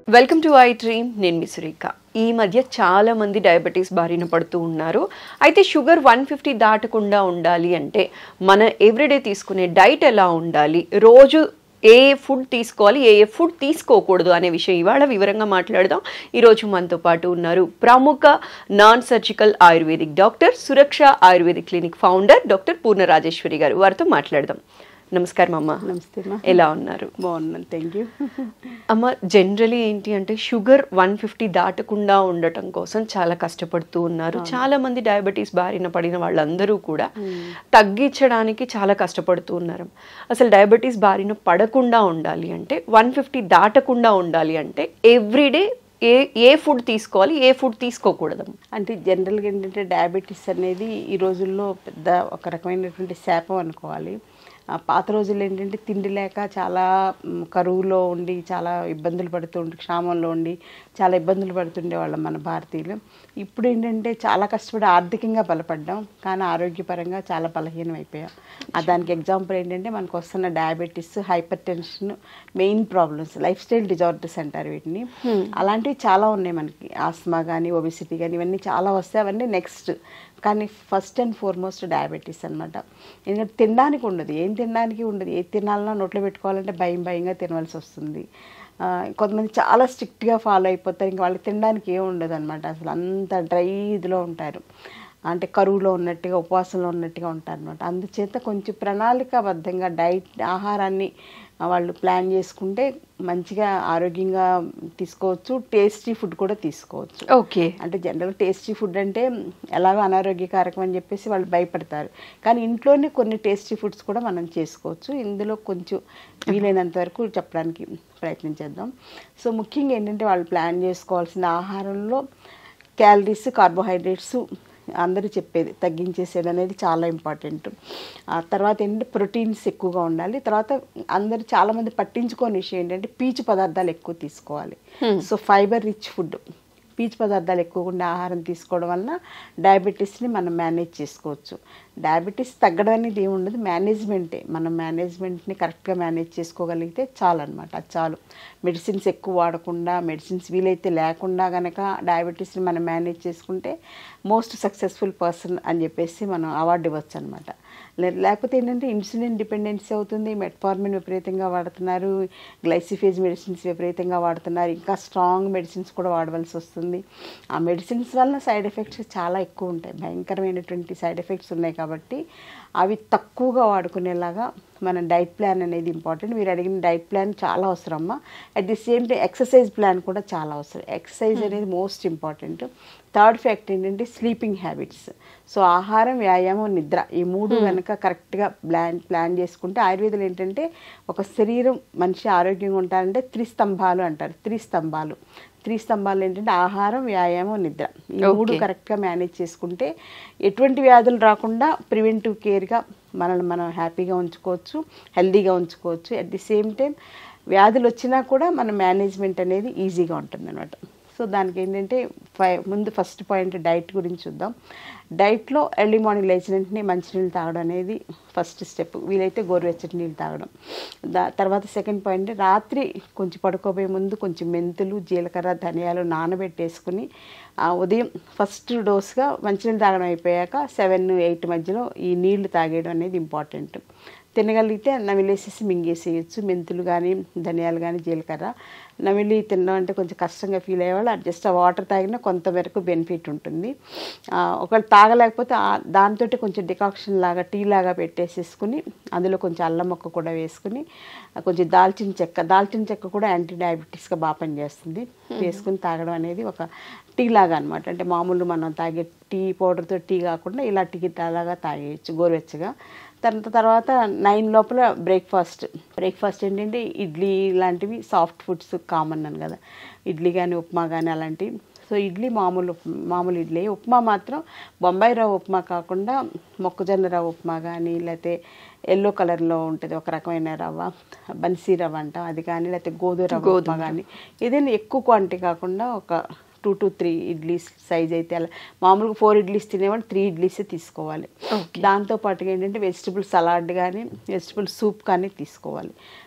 Welcome to I dream నేను మీ సురేఖ ఈ మధ్య చాలా మంది డయాబెటీస్ బారిన పడుతూ ఉన్నారు అయితే షుగర్ వన్ ఫిఫ్టీ దాటకుండా ఉండాలి అంటే మన ఎవ్రీడే తీసుకునే డైట్ ఎలా ఉండాలి రోజు ఏ ఏ ఫుడ్ తీసుకోవాలి ఏ ఏ ఫుడ్ తీసుకోకూడదు అనే విషయం ఇవాళ వివరంగా మాట్లాడదాం ఈరోజు మనతో పాటు ఉన్నారు ప్రముఖ non surgical ayurvedic doctor Suraksha ayurvedic clinic founder doctor Purna Rajeswari garu వారితో మాట్లాడదాం నమస్కారం అమ్మ నమస్తే అమ్మా ఎలా ఉన్నారు బాగున్నాను థ్యాంక్ యూ అమ్మ జనరలీ ఏంటి అంటే షుగర్ వన్ ఫిఫ్టీ దాటకుండా ఉండటం కోసం చాలా కష్టపడుతూ ఉన్నారు చాలా మంది డయాబెటీస్ బారిన పడిన వాళ్ళందరూ కూడా తగ్గించడానికి చాలా కష్టపడుతూ ఉన్నారు అసలు డయాబెటీస్ బారిన పడకుండా ఉండాలి అంటే వన్ ఫిఫ్టీ దాటకుండా ఉండాలి అంటే ఎవ్రీడే ఏ ఏ ఫుడ్ తీసుకోవాలి ఏ ఫుడ్ తీసుకోకూడదు అంటే జనరల్గా ఏంటంటే డయాబెటీస్ అనేది ఈ రోజుల్లో పెద్ద ఒక రకమైనటువంటి శాపం అనుకోవాలి ఆ పాత రోజుల్లో ఏంటంటే తిండి లేక చాలా మ్, కరువులో ఉండి చాలా ఇబ్బందులు పడుతూ ఉండి క్షామంలో ఉండి చాలా ఇబ్బందులు పడుతుండే వాళ్ళం మన భారతీయులు ఇప్పుడు ఏంటంటే చాలా కష్టపడి ఆర్థికంగా బలపడ్డాం కానీ ఆరోగ్యపరంగా చాలా బలహీనం అయిపోయాం ఆ దానికి ఎగ్జాంపుల్ ఏంటంటే మనకు వస్తున్న diabetes hypertension main problems lifestyle disorders అంటారు వీటిని అలాంటివి చాలా ఉన్నాయి మనకి ఆస్మా కానీ ఒబిసిటీ కానీ ఇవన్నీ చాలా వస్తాయి అవన్నీ నెక్స్ట్ కానీ ఫస్ట్ అండ్ ఫార్మోస్ట్ డయాబెటీస్ అనమాట ఎందుకంటే తినడానికి ఉండదు ఏం తినడానికి ఉండదు ఏది తినాలన్నా నోట్లో పెట్టుకోవాలంటే భయం భయంగా తినవలసి వస్తుంది ఆ, కొంతమంది చాలా స్ట్రిక్ట్గా ఫాలో అయిపోతారు ఇంకా వాళ్ళకి తినడానికి ఏం ఉండదు అనమాట అసలు అంత డ్రై ఇదిలో ఉంటారు అంటే కరువులో ఉన్నట్టుగా ఉపవాసంలో ఉన్నట్టుగా ఉంటారు అనమాట అందుచేత కొంచెం ప్రణాళికాబద్ధంగా డైట్ ఆహారాన్ని వాళ్ళు ప్లాన్ చేసుకుంటే మంచిగా ఆరోగ్యంగా తీసుకోవచ్చు టేస్టీ ఫుడ్ కూడా తీసుకోవచ్చు ఓకే అంటే జనరల్ టేస్టీ ఫుడ్ అంటే ఎలాగో అనారోగ్యకారకం అని చెప్పేసి వాళ్ళు భయపడతారు కానీ ఇంట్లోనే కొన్ని టేస్టీ ఫుడ్స్ కూడా మనం చేసుకోవచ్చు ఇందులో కొంచెం వీలైనంత వరకు చెప్పడానికి ప్రయత్నం చేద్దాం సో ముఖ్యంగా ఏంటంటే వాళ్ళు ప్లాన్ చేసుకోవాల్సిన ఆహారంలో క్యాలరీస్ కార్బోహైడ్రేట్స్ అందరూ చెప్పేది తగ్గించేసేది అనేది చాలా ఇంపార్టెంట్ ఆ తర్వాత ఏంటంటే ప్రోటీన్స్ ఎక్కువగా ఉండాలి తర్వాత అందరు చాలామంది పట్టించుకోని విషయం ఏంటంటే పీచు పదార్థాలు ఎక్కువ తీసుకోవాలి సో ఫైబర్ రిచ్ ఫుడ్ పీచు పదార్థాలు ఎక్కువగా ఉండే ఆహారం తీసుకోవడం వలన డయాబెటీస్ని మనం మేనేజ్ చేసుకోవచ్చు డయాబెటీస్ తగ్గడం అనేది ఏమి ఉండదు మేనేజ్మెంటే మనం మేనేజ్మెంట్ని కరెక్ట్గా మేనేజ్ చేసుకోగలిగితే చాలు అనమాట అది చాలు మెడిసిన్స్ ఎక్కువ వాడకుండా మెడిసిన్స్ వీలైతే లేకుండా కనుక డయాబెటీస్ని మనం మేనేజ్ చేసుకుంటే మోస్ట్ సక్సెస్ఫుల్ పర్సన్ అని చెప్పేసి మనం అవార్డు ఇవ్వచ్చు అనమాట లేకపోతే ఏంటంటే ఇన్సులిన్ డిపెండెన్సీ అవుతుంది మెట్ఫార్మిన్ విపరీతంగా వాడుతున్నారు గ్లైసిఫేజ్ మెడిసిన్స్ విపరీతంగా వాడుతున్నారు ఇంకా స్ట్రాంగ్ మెడిసిన్స్ కూడా వాడవలసి వస్తుంది ఆ మెడిసిన్స్ వల్ల సైడ్ ఎఫెక్ట్స్ చాలా ఎక్కువ ఉంటాయి భయంకరమైనటువంటి సైడ్ ఎఫెక్ట్స్ ఉన్నాయి కాబట్టి అవి తక్కువగా వాడుకునేలాగా మన డైట్ ప్లాన్ అనేది ఇంపార్టెంట్ మీరు అడిగిన డైట్ ప్లాన్ చాలా అవసరం అమ్మా at the same time exercise plan కూడా చాలా అవసరం ఎక్సర్సైజ్ అనేది మోస్ట్ ఇంపార్టెంట్ థర్డ్ ఫ్యాక్ట్ ఏంటంటే స్లీపింగ్ హ్యాబిట్స్ సో ఆహారం వ్యాయామం నిద్ర ఈ మూడు కనుక కరెక్ట్గా ప్లాన్ ప్లాన్ చేసుకుంటే ఆయుర్వేదం ఏంటంటే ఒక శరీరం మనిషి ఆరోగ్యంగా ఉంటారంటే త్రిస్తంభాలు అంటారు త్రిస్తంభాలు త్రిస్తంభాలు ఏంటంటే ఆహారం వ్యాయామం నిద్ర ఈ మూడు Okay. కరెక్ట్గా మేనేజ్ చేసుకుంటే ఎటువంటి వ్యాధులు రాకుండా ప్రివెంటివ్ కేర్గా మనల్ని మనం హ్యాపీగా ఉంచుకోవచ్చు హెల్దీగా ఉంచుకోవచ్చు అట్ ది సేమ్ టైం వ్యాధులు వచ్చినా కూడా మన మేనేజ్మెంట్ అనేది ఈజీగా ఉంటుంది అనమాట సో దానికి ఏంటంటే ఫై ముందు ఫస్ట్ పాయింట్ డైట్ గురించి చూద్దాం డైట్లో ఎర్లీ మార్నింగ్ లేచిన వెంటనే మంచినీళ్ళు తాగడం అనేది ఫస్ట్ స్టెప్ వీలైతే గోరువెచ్చటి నీళ్ళు తాగడం దా తర్వాత సెకండ్ పాయింట్ రాత్రి కొంచెం పడుకోబోయే ముందు కొంచెం మెంతులు జీలకర్ర ధనియాలు నానబెట్టేసుకుని ఆ ఉదయం ఫస్ట్ డోస్గా మంచినీళ్ళు తాగడం అయిపోయాక సెవెన్ ఎయిట్ మధ్యలో ఈ నీళ్లు తాగేయడం అనేది ఇంపార్టెంట్ తినగలిగితే నమిలేసేసి మింగేసేయచ్చు మెంతులు కానీ ధనియాలు కానీ జీలకర్ర నమిలి తినడం అంటే కొంచెం కష్టంగా ఫీల్ అయ్యేవాళ్ళు జస్ట్ ఆ వాటర్ తాగినా కొంతవరకు బెనిఫిట్ ఉంటుంది ఆ, ఒకవేళ తాగలేకపోతే దాంతో కొంచెం డికాక్షన్ లాగా టీ లాగా పెట్టేసేసుకుని అందులో కొంచెం అల్లం మొక్క కూడా వేసుకుని ఆ, కొంచెం దాల్చిన చెక్క దాల్చిన చెక్క కూడా యాంటీ డయాబెటీస్గా బాగా పనిచేస్తుంది వేసుకుని తాగడం అనేది ఒక టీ లాగా అనమాట అంటే మామూలు మనం తాగే టీ పౌడర్తో టీ కాకుండా ఇలా టీ లాగా తాగేయచ్చు గోరువెచ్చగా తర్వాత తర్వాత నైన్ లోపల బ్రేక్ఫాస్ట్ బ్రేక్ఫాస్ట్ ఏంటంటే ఇడ్లీ లాంటివి సాఫ్ట్ ఫుడ్స్ కామన్ అని కదా ఇడ్లీ కానీ ఉప్మా కానీ అలాంటివి సో ఇడ్లీ మామూలు ఉప్- మామూలు ఇడ్లీ ఉప్మా మాత్రం బొంబాయి రవ్వ ఉప్మా కాకుండా మొక్కజొన్న రవ్వ ఉప్మా కానీ లేకపోతే ఎల్లో కలర్లో ఉంటుంది ఒక రకమైన రవ్వ బన్సీ రవ్వ అంటాం అది కానీ లేకపోతే గోధుమ రవ్వ ఉప్మా కానీ ఏదైనా ఎక్కువ క్వాంటిటీ కాకుండా ఒక two to three idlis size అయితే అలా మామూలుగా ఫోర్ ఇడ్లీస్ తినేవాళ్ళు త్రీ ఇడ్లీసే తీసుకోవాలి దాంతో పాటుగా ఏంటంటే వెజిటబుల్ సలాడ్ కానీ వెజిటబుల్ సూప్ కానీ తీసుకోవాలి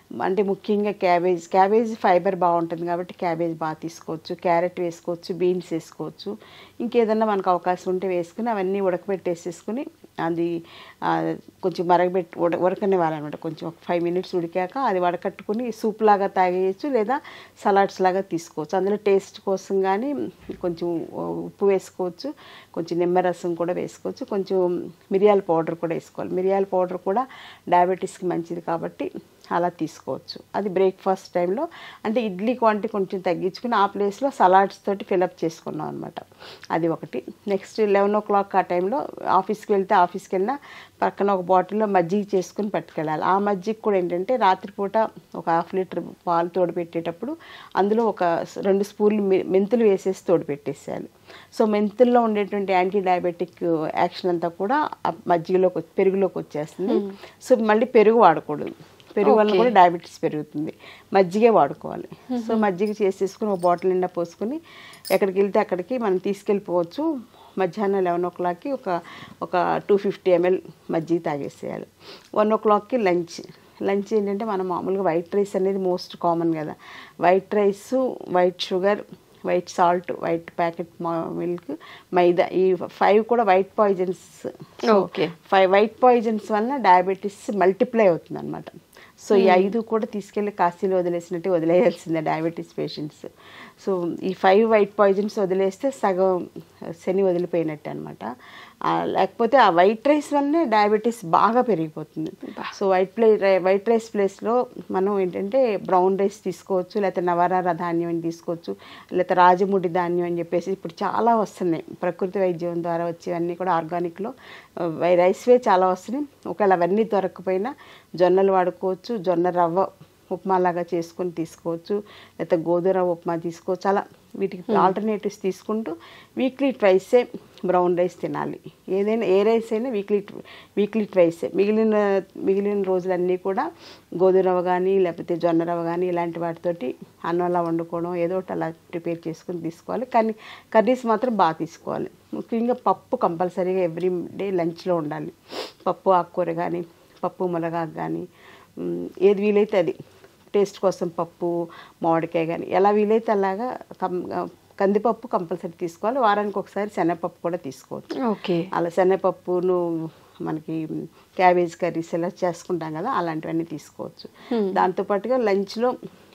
అంటే ముఖ్యంగా క్యాబేజ్ క్యాబేజ్ ఫైబర్ బాగుంటుంది కాబట్టి క్యాబేజ్ బాగా తీసుకోవచ్చు క్యారెట్ వేసుకోవచ్చు బీన్స్ వేసుకోవచ్చు ఇంకేదన్నా మనకు అవకాశం ఉంటే వేసుకుని అవన్నీ ఉడకబెట్టేసేసుకుని అది ఆ, కొంచెం మరగబెట్టి ఉడ ఉడకనివ్వాలన్నమాట కొంచెం ఒక ఫైవ్ మినిట్స్ ఉడికాక అది వడకట్టుకుని సూప్ లాగా తాగేయచ్చు లేదా సలాడ్స్ లాగా తీసుకోవచ్చు అందులో టేస్ట్ కోసం కానీ కొంచెం ఉప్పు వేసుకోవచ్చు కొంచెం నిమ్మరసం కూడా వేసుకోవచ్చు కొంచెం మిరియాల పౌడర్ కూడా వేసుకోవాలి మిరియాల పౌడర్ కూడా డయాబెటీస్కి మంచిది కాబట్టి అలా తీసుకోవచ్చు అది బ్రేక్ఫాస్ట్ టైంలో అంటే ఇడ్లీ క్వాంటిటీ కొంచెం తగ్గించుకుని ఆ ప్లేస్లో సలాడ్స్ తోటి ఫిలప్ చేసుకున్నాం అనమాట అది ఒకటి నెక్స్ట్ లెవెన్ ఓ క్లాక్ ఆ టైంలో ఆఫీస్కి వెళ్తే ఆఫీస్కి వెళ్ళినా పక్కన ఒక బాటిల్లో మజ్జిగ చేసుకుని పట్టుకెళ్ళాలి ఆ మజ్జిగ కూడా ఏంటంటే రాత్రిపూట ఒక హాఫ్ లీటర్ పాలు తోడు పెట్టేటప్పుడు అందులో ఒక స్- రెండు స్పూన్లు మె- మెంతులు వేసేసి తోడు పెట్టేసేయాలి సో మెంతుల్లో ఉండేటువంటి యాంటీ డయాబెటిక్ యాక్షన్ అంతా కూడా ఆ మజ్జిగలోకి వచ్చి- పెరుగులోకి వచ్చేస్తుంది సో మళ్ళీ పెరుగు వాడకూడదు పెరుగు వల్ల కూడా డయాబెటీస్ పెరుగుతుంది మజ్జిగే వాడుకోవాలి సో మజ్జిగ చేసేసుకుని ఒక బాటిల్ నిండా పోసుకుని ఎక్కడికి వెళ్తే అక్కడికి మనం తీసుకెళ్ళిపోవచ్చు మధ్యాహ్నం లెవెన్ ఓ క్లాక్కి ఒక ఒక టూ ఫిఫ్టీ ఎంఎల్ మజ్జిగ తాగేసేయాలి వన్ ఓ క్లాక్కి లంచ్ లంచ్ ఏంటంటే మనం మామూలుగా వైట్ రైస్ అనేది మోస్ట్ కామన్ కదా white rice white sugar white salt white packet milk maida ఈ ఫైవ్ కూడా white poisons Okay. Five white poisons వలన డయాబెటీస్ మల్టిప్లై అవుతుంది అనమాట సో ఈ ఐదు కూడా తీసుకెళ్ళి కాశీలో వదిలేసినట్టు వదిలేయాల్సిందే డయాబెటీస్ పేషెంట్స్ సో ఈ ఫైవ్ వైట్ పాయిజన్స్ వదిలేస్తే సగం శని వదిలిపోయినట్టు అనమాట లేకపోతే ఆ వైట్ రైస్ వల్లనే డయాబెటీస్ బాగా పెరిగిపోతుంది సో వైట్ ప్లే వైట్ రైస్ ప్లేస్లో మనం ఏంటంటే బ్రౌన్ రైస్ తీసుకోవచ్చు లేకపోతే నవరార ధాన్యం అని తీసుకోవచ్చు లేకపోతే రాజముడి ధాన్యం అని చెప్పేసి ఇప్పుడు చాలా వస్తున్నాయి ప్రకృతి వైద్యం ద్వారా వచ్చేవన్నీ కూడా ఆర్గానిక్లో రైస్వే చాలా వస్తున్నాయి ఒకవేళ అవన్నీ దొరకకపోయినా జొన్నలు వాడుకోవచ్చు జొన్న రవ్వ ఉప్మా లాగా చేసుకొని తీసుకోవచ్చు లేకపోతే గోధుమ రవ్వ ఉప్మా తీసుకోవచ్చు అలా వీటికి ఆల్టర్నేటివ్స్ తీసుకుంటూ వీక్లీ ట్వైసే బ్రౌన్ రైస్ తినాలి ఏదైనా ఏ రైస్ అయినా వీక్లీ వీక్లీ ట్వైసే మిగిలిన మిగిలిన రోజులన్నీ కూడా గోధుమ రవ్వ కానీ లేకపోతే జొన్న రవ్వ కానీ ఇలాంటి వాటితోటి అన్నంలా వండుకోవడం ఏదో ఒకటి అలా ప్రిపేర్ చేసుకుని తీసుకోవాలి కానీ కర్రీస్ మాత్రం బాగా తీసుకోవాలి ముఖ్యంగా పప్పు కంపల్సరీగా ఎవ్రీ డే లంచ్లో ఉండాలి పప్పు ఆకుకూర కానీ పప్పు మునగాకు కానీ మ్, ఏది వీలైతే అది టేస్ట్ కోసం పప్పు మామిడికాయ కానీ ఎలా వీలైతే అలాగా కం- కందిపప్పు కంపల్సరీ తీసుకోవాలి వారానికి ఒకసారి శనగపప్పు కూడా తీసుకోవచ్చు ఓకే అలా శనగపప్పును మనకి క్యాబేజ్ కర్రీస్ ఇలా చేసుకుంటాం కదా అలాంటివన్నీ తీసుకోవచ్చు దాంతోపాటుగా లంచ్లో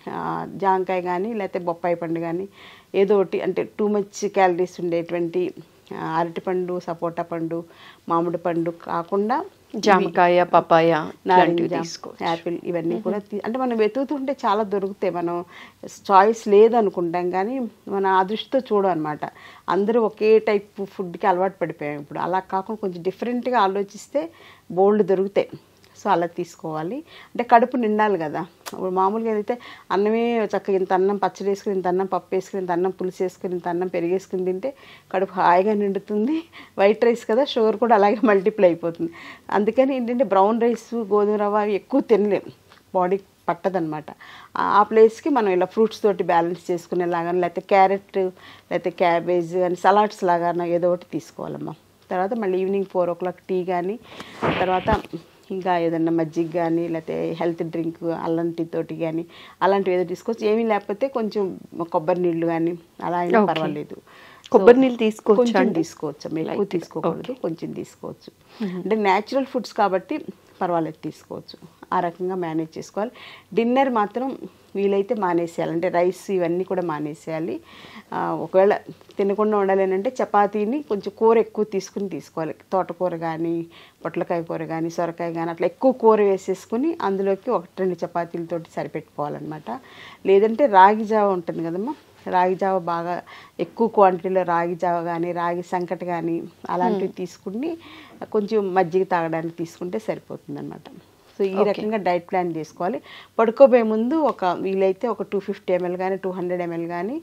జాంకాయ కానీ లేకపోతే బొప్పాయి పండు కానీ ఏదో ఒకటి అంటే టూ మచ్ క్యాలరీస్ ఉండేటువంటి ఆ, అరటిపండు సపోటా పండు మామిడి పండు కాకుండా జామకాయ పపాయ ఇలాంటివి నారింజ తీసుకోవచ్చు యాపిల్ ఇవన్నీ కూడా తీ- అంటే మనం వెతుకుతుంటే చాలా దొరుకుతాయి మనం చాయిస్ లేదనుకుంటాం కానీ మన ఆ దృష్టితో చూడం అనమాట అందరూ ఒకే టైప్ ఫుడ్కి అలవాటు పడిపోయాం ఇప్పుడు అలా కాకుండా కొంచెం డిఫరెంట్గా ఆలోచిస్తే బోల్డ్ దొరుకుతాయి సో అలా తీసుకోవాలి అంటే కడుపు నిండాలి కదా ఇప్పుడు మామూలుగా అయితే అన్నమే చక్కగా ఇంత అన్నం పచ్చడి వేసుకుని ఇంత అన్నం పప్పు వేసుకుని ఇంత అన్నం పులుసు వేసుకుని ఇంత అన్నం పెరిగేసుకుని తింటే కడుపు హాయిగా నిండుతుంది వైట్ రైస్ కదా షుగర్ కూడా అలాగే మల్టిప్లై అయిపోతుంది అందుకని ఏంటంటే బ్రౌన్ రైస్ గోధుమ రవ్వ అవి ఎక్కువ తినలేం బాడీకి పట్టదనమాట ఆ ప్లేస్కి మనం ఇలా ఫ్రూట్స్ తోటి బ్యాలెన్స్ చేసుకునేలాగా లేకపోతే క్యారెట్ లేకపోతే క్యాబేజ్ కానీ సలాడ్స్ లాగా ఏదో ఒకటి తీసుకోవాలమ్మా తర్వాత మళ్ళీ evening four o'clock tea కానీ తర్వాత ఇంకా ఏదన్నా మజ్జిగ కానీ లేకపోతే హెల్త్ డ్రింక్ అల్లం టీ తోటి కానీ అలాంటివి ఏదో తీసుకోవచ్చు ఏమీ లేకపోతే కొంచెం కొబ్బరి నీళ్ళు కానీ అలా అయినా Okay. పర్వాలేదు కొబ్బరి నీళ్ళు తీసుకోవచ్చా కొంచెం అండి? తీసుకోవచ్చు అమ్మ, ఎక్కువ Light. తీసుకోకూడదు కొంచెం తీసుకోవచ్చు అంటే న్యాచురల్ ఫుడ్స్ కాబట్టి పర్వాలేదు తీసుకోవచ్చు ఆ రకంగా మేనేజ్ చేసుకోవాలి డిన్నర్ మాత్రం వీలైతే మానేసేయాలి అంటే రైస్ ఇవన్నీ కూడా మానేసేయాలి ఆ, ఒకవేళ తినకుండా ఉండాలేనంటే చపాతీని కొంచెం కూర ఎక్కువ తీసుకుని తీసుకోవాలి తోటకూర కానీ పొట్లకాయ కూర కానీ సొరకాయ కానీ అట్లా ఎక్కువ కూర వేసేసుకుని అందులోకి ఒకటి రెండు చపాతీలతోటి సరిపెట్టుకోవాలన్నమాట లేదంటే రాగి జావ ఉంటుంది కదమ్మా రాగి జావ బాగా ఎక్కువ క్వాంటిటీలో రాగి జావ కానీ రాగి సంకట కానీ అలాంటివి తీసుకుని కొంచెం మజ్జిగ తాగడానికి తీసుకుంటే సరిపోతుంది అనమాట సో ఈ Okay. రకంగా డైట్ ప్లాన్ చేసుకోవాలి పడుకోబోయే ముందు ఒక వీలైతే ఒక టూ ఫిఫ్టీ ఎంఎల్ కానీ టూ హండ్రెడ్ ఎంఎల్ కానీ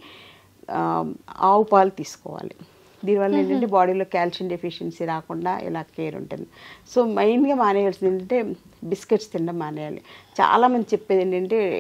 ఆవు పాలు తీసుకోవాలి దీనివల్ల ఏంటంటే బాడీలో కాల్షియం డెఫిషియన్సీ రాకుండా ఇలా కేర్ ఉంటుంది సో మెయిన్గా మానేయాల్సింది ఏంటంటే బిస్కెట్స్ తినడం మానేయాలి చాలామంది చెప్పేది ఏంటంటే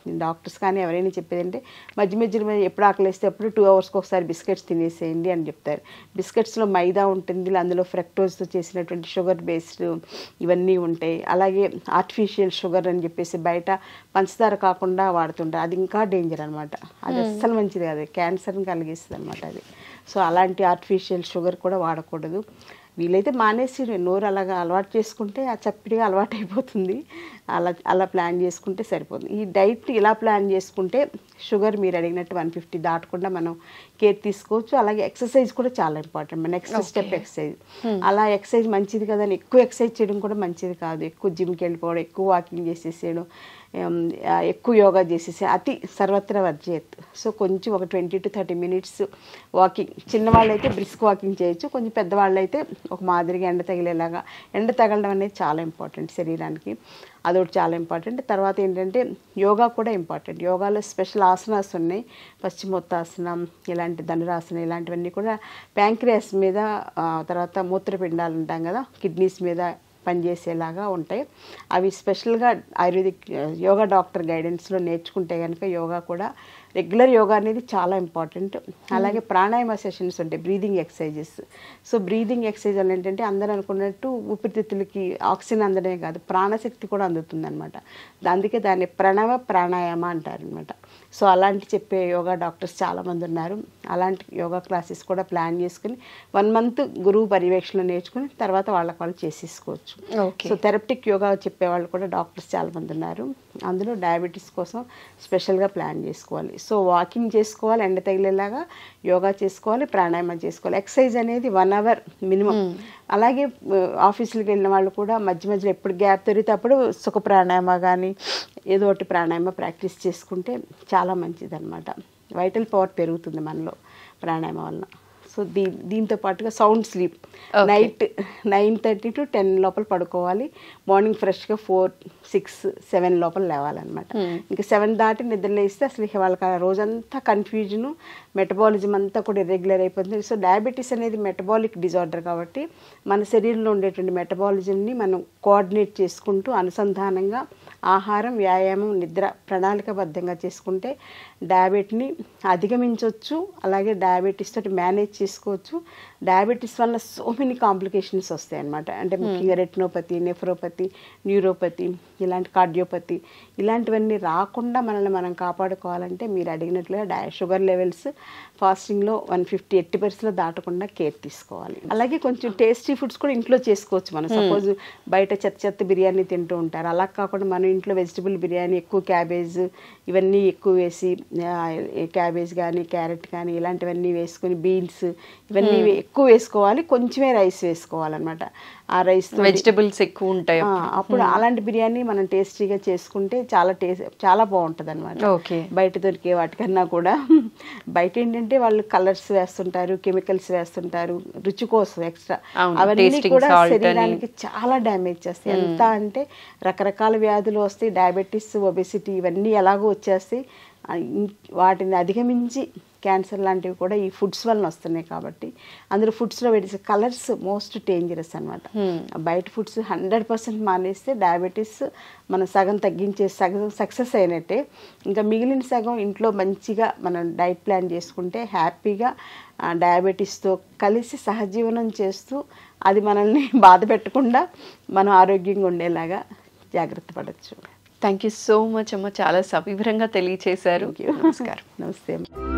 డాక్టర్స్ కానీ ఎవరైనా చెప్పేది అంటే మధ్య మధ్యలో ఎప్పుడు ఆకలిస్తే అప్పుడు టూ అవర్స్కి ఒకసారి బిస్కెట్స్ తినేసేయండి అని చెప్తారు బిస్కెట్స్లో మైదా ఉంటుంది అందులో ఫ్రక్టోజ్తో చేసినటువంటి షుగర్ బేస్డ్ ఇవన్నీ ఉంటాయి అలాగే ఆర్టిఫిషియల్ షుగర్ అని చెప్పేసి బయట పంచదార కాకుండా వాడుతుంటారు అది ఇంకా డేంజర్ అనమాట అది అస్సలు మంచిది కాదు క్యాన్సర్ని కలిగిస్తుంది అనమాట అది సో అలాంటి ఆర్టిఫిషియల్ షుగర్ కూడా వాడకూడదు వీలైతే మానేసి నోరు అలాగా అలవాటు చేసుకుంటే ఆ చప్పిడిగా అలవాటు అయిపోతుంది అలా అలా ప్లాన్ చేసుకుంటే సరిపోతుంది ఈ డైట్ ఇలా ప్లాన్ చేసుకుంటే షుగర్ మీరు అడిగినట్టు వన్ ఫిఫ్టీ దాటకుండా మనం కేర్ తీసుకోవచ్చు అలాగే ఎక్సర్సైజ్ కూడా చాలా ఇంపార్టెంట్ మన నెక్స్ట్ స్టెప్ ఎక్సర్సైజ్ అలా ఎక్సర్సైజ్ మంచిది కదా అని ఎక్కువ ఎక్సర్సైజ్ చేయడం కూడా మంచిది కాదు ఎక్కువ జిమ్కి వెళ్ళిపోవడం ఎక్కువ వాకింగ్ చేసేసేయడం ఏం, ఆ, ఎక్కువ యోగా చేసేసి అతి సర్వత్ర వర్జేత్ సో కొంచెం ఒక twenty to thirty minutes walking చిన్నవాళ్ళు అయితే బ్రిస్క్ వాకింగ్ చేయొచ్చు కొంచెం పెద్దవాళ్ళు అయితే ఒక మాదిరిగా ఎండ తగిలేలాగా ఎండ తగలడం అనేది చాలా ఇంపార్టెంట్ శరీరానికి అదొకటి చాలా ఇంపార్టెంట్ తర్వాత ఏంటంటే యోగా కూడా ఇంపార్టెంట్ యోగాలో స్పెషల్ ఆసనాస్ ఉన్నాయి పశ్చిమోత్తాసనం ఇలాంటి ధనురాసనం ఇలాంటివన్నీ కూడా ప్యాంక్రియాస్ మీద ఆ, తర్వాత మూత్రపిండాలు ఉంటాం కదా కిడ్నీస్ మీద పనిచేసేలాగా ఉంటాయి అవి స్పెషల్గా ఆయుర్వేదిక్ యోగా డాక్టర్ గైడెన్స్లో నేర్చుకుంటే కనుక యోగా కూడా రెగ్యులర్ యోగా అనేది చాలా ఇంపార్టెంట్ అలాగే ప్రాణాయామ సెషన్స్ ఉంటాయి breathing exercises so breathing exercise వల్ల ఏంటంటే అందరూ అనుకున్నట్టు ఊపిరితిత్తులకి ఆక్సిజన్ అందడమే కాదు ప్రాణశక్తి కూడా అందుతుంది అనమాట అందుకే దాన్ని ప్రణవ ప్రాణాయామ అంటారు అనమాట సో అలాంటి చెప్పే యోగా డాక్టర్స్ చాలామంది ఉన్నారు అలాంటి యోగా క్లాసెస్ కూడా ప్లాన్ చేసుకుని వన్ మంత్ గురువు పర్యవేక్షణ నేర్చుకుని తర్వాత వాళ్ళకి వాళ్ళు చేసేసుకోవచ్చు ఓకే సో థెరప్టిక్ యోగా చెప్పే వాళ్ళు కూడా డాక్టర్స్ చాలా మంది ఉన్నారు అందులో డయాబెటీస్ కోసం స్పెషల్గా ప్లాన్ చేసుకోవాలి సో వాకింగ్ చేసుకోవాలి ఎండ తగిలేలాగా యోగా చేసుకోవాలి ప్రాణాయామం చేసుకోవాలి ఎక్సర్సైజ్ అనేది వన్ అవర్ మినిమం అలాగే ఆ, ఆఫీసులకు వెళ్ళిన వాళ్ళు కూడా మధ్య మధ్యలో ఎప్పుడు గ్యాప్ దొరికితే అప్పుడు సుఖ ప్రాణాయామ కానీ ఏదో ఒకటి ప్రాణాయామ ప్రాక్టీస్ చేసుకుంటే చాలా మంచిది అనమాట వైటల్ పవర్ పెరుగుతుంది మనలో ప్రాణాయామం వలన సో దీ దీంతో పాటుగా sound sleep Okay. Night nine thirty to ten లోపల పడుకోవాలి మార్నింగ్ ఫ్రెష్గా ఫోర్ సిక్స్ సెవెన్ లోపల లేవాలన్నమాట ఇంకా సెవెన్ దాటి నిద్ర లేస్తే అసలు ఇక వాళ్ళకి ఆ రోజంతా కన్ఫ్యూజన్ మెటబాలిజం అంతా కూడా ఇర్రెగ్యులర్ అయిపోతుంది సో డయాబెటీస్ అనేది మెటబాలిక్ డిజార్డర్ కాబట్టి మన శరీరంలో ఉండేటువంటి మెటబాలిజంని మనం కోఆర్డినేట్ చేసుకుంటూ అనుసంధానంగా ఆహారం వ్యాయామం నిద్ర ప్రణాళికబద్ధంగా చేసుకుంటే డయాబెట్ని అధిగమించవచ్చు అలాగే డయాబెటీస్ తోటి మేనేజ్ చేసుకోవచ్చు డయాబెటీస్ వల్ల సో మెనీ కాంప్లికేషన్స్ వస్తాయి అన్నమాట అంటే ముఖ్యంగా రెటినోపతి నెఫ్రోపతి న్యూరోపతి ఇలాంటి కార్డియోపతి ఇలాంటివన్నీ రాకుండా మనల్ని మనం కాపాడుకోవాలంటే మీరు అడిగినట్లుగా డయా షుగర్ లెవెల్స్ ఫాస్టింగ్లో వన్ ఫిఫ్టీ ఎట్టి పర్సెంట్లో దాటకుండా కేర్ తీసుకోవాలి అలాగే కొంచెం టేస్టీ ఫుడ్స్ కూడా ఇంట్లో చేసుకోవచ్చు మనం సపోజ్ బయట చెత్త చెత్త బిర్యానీ తింటూ ఉంటారు అలా కాకుండా మన ఇంట్లో వెజిటబుల్ బిర్యానీ ఎక్కువ క్యాబేజ్ ఇవన్నీ ఎక్కువ వేసి క్యాబేజ్ కానీ క్యారెట్ కానీ ఇలాంటివన్నీ వేసుకొని బీన్స్ ఇవన్నీ వే- ఎక్కువ వేసుకోవాలి కొంచెమే రైస్ వేసుకోవాలన్నమాట ఆ రైస్ వెజిటబుల్స్ ఎక్కువ ఉంటాయి ఆ, అప్పుడు అలాంటి బిర్యానీ మనం టేస్టీగా చేసుకుంటే చాలా టేస్ట్ చాలా బాగుంటుంది అనమాట ఓకే బయట దొరికే వాటికన్నా కూడా బయట ఏంటంటే వాళ్ళు కలర్స్ వేస్తుంటారు కెమికల్స్ వేస్తుంటారు రుచి కోసం ఎక్స్ట్రా అవును, అవన్నీ tasting కూడా salt అని. శరీరానికి చాలా డ్యామేజ్ చేస్తాయి ఎంత అంటే రకరకాల వ్యాధులు వస్తాయి డయాబెటీస్ ఒబెసిటీ ఇవన్నీ ఎలాగో వచ్చేస్తాయి ఆ, ఇం- వాటిని అధిగమించి క్యాన్సర్ లాంటివి కూడా ఈ ఫుడ్స్ వలన వస్తున్నాయి కాబట్టి అందులో ఫుడ్స్లో వేసే కలర్స్ మోస్ట్ డేంజరస్ అనమాట బయట ఫుడ్స్ హండ్రెడ్ పర్సెంట్ మానేస్తే డయాబెటీస్ మనం సగం తగ్గించే సగం సక్సెస్ అయినట్టే ఇంకా మిగిలిన సగం ఇంట్లో మంచిగా మనం డైట్ ప్లాన్ చేసుకుంటే హ్యాపీగా ఆ, డయాబెటీస్తో కలిసి సహజీవనం చేస్తూ అది మనల్ని బాధ పెట్టకుండా మనం ఆరోగ్యంగా ఉండేలాగా జాగ్రత్త పడవచ్చు థ్యాంక్ యూ సో మచ్ అమ్మ చాలా సవివరంగా తెలియచేశారు నమస్కారం నమస్తే అమ్మ.